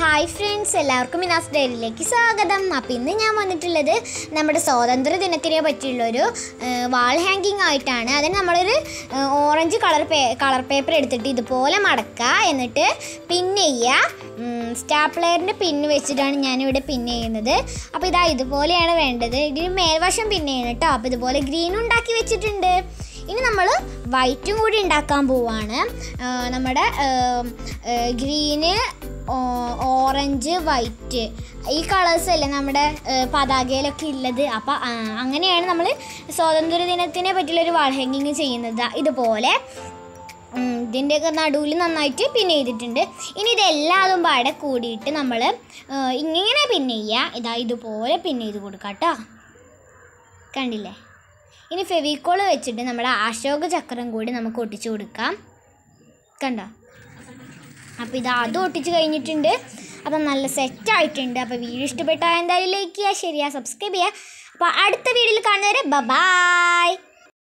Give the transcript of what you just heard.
hi friends എല്ലാവർക്കും മിനാസ് ഡയറിയിലേക്ക് സ്വാഗതം അപ്പം ഇന്ന് ഞാൻ വന്നിട്ടുള്ളത് നമ്മുടെ സ്വാതന്ത്ര്യ ദിനത്തിനെ പറ്റിയുള്ളൊരു വാൾ ഹാങ്കിങ് ആയിട്ടാണ് അതിന് നമ്മളൊരു ഏഹ്, ഓറഞ്ച് കളർ പേ കളർ പേപ്പർ എടുത്തിട്ട് ഇതുപോലെ മടക്കുക എന്നിട്ട് പിൻ ചെയ്യുക സ്റ്റാപ്ലെയറിൻ്റെ പിന്ന് വെച്ചിട്ടാണ് ഞാനിവിടെ പിൻ ചെയ്യുന്നത് അപ്പോൾ ഇതാ ഇതുപോലെയാണ് വേണ്ടത് ഇതിന് മേൽവശം പിൻ ചെയ്യണം കേട്ടോ അപ്പോൾ ഇതുപോലെ ഗ്രീൻ ഉണ്ടാക്കി വെച്ചിട്ടുണ്ട് ഇനി നമ്മൾ വൈറ്റും കൂടി ഉണ്ടാക്കാൻ പോവാണ് ആ, നമ്മുടെ ഗ്രീന് ഓറഞ്ച് വൈറ്റ് ഈ കളേഴ്സ് അല്ലേ നമ്മുടെ ആ, പതാകയിലൊക്കെ ഉള്ളത് അപ്പോൾ അങ്ങനെയാണ് നമ്മൾ സ്വാതന്ത്ര്യ ദിനത്തിനെ പറ്റിയുള്ളൊരു വാൾ ഹാങ്ങിങ് ചെയ്യുന്നത് ദാ ഇതുപോലെ ഉം, ഇതിൻ്റെയൊക്കെ നടുവിൽ നന്നായിട്ട് പിൻ ചെയ്തിട്ടുണ്ട് ഇനി ഇതെല്ലാതും പാടെ കൂടിയിട്ട് നമ്മൾ ഇങ്ങനെ പിൻ ചെയ്യുക ഇതാ ഇതുപോലെ പിൻ ചെയ്ത് കൊടുക്കാം കേട്ടോ കണ്ടില്ലേ ഇനി ഫെവിക്കോൾ വെച്ചിട്ട് നമ്മുടെ അശോക ചക്രം കൂടി നമുക്ക് ഒട്ടിച്ചു കൊടുക്കാം കണ്ടോ അപ്പോൾ ഇത് അതും ഒട്ടിച്ച് കഴിഞ്ഞിട്ടുണ്ട് അപ്പം നല്ല സെറ്റ് ആയിട്ടുണ്ട് അപ്പോൾ വീഡിയോ ഇഷ്ടപ്പെട്ടാൽ എന്തായാലും ലൈക്ക് ചെയ്യുക ശരിയാ സബ്സ്ക്രൈബ് ചെയ്യുക അപ്പോൾ അടുത്ത വീഡിയോയിൽ കാണുന്നവരെ ബ ബായ്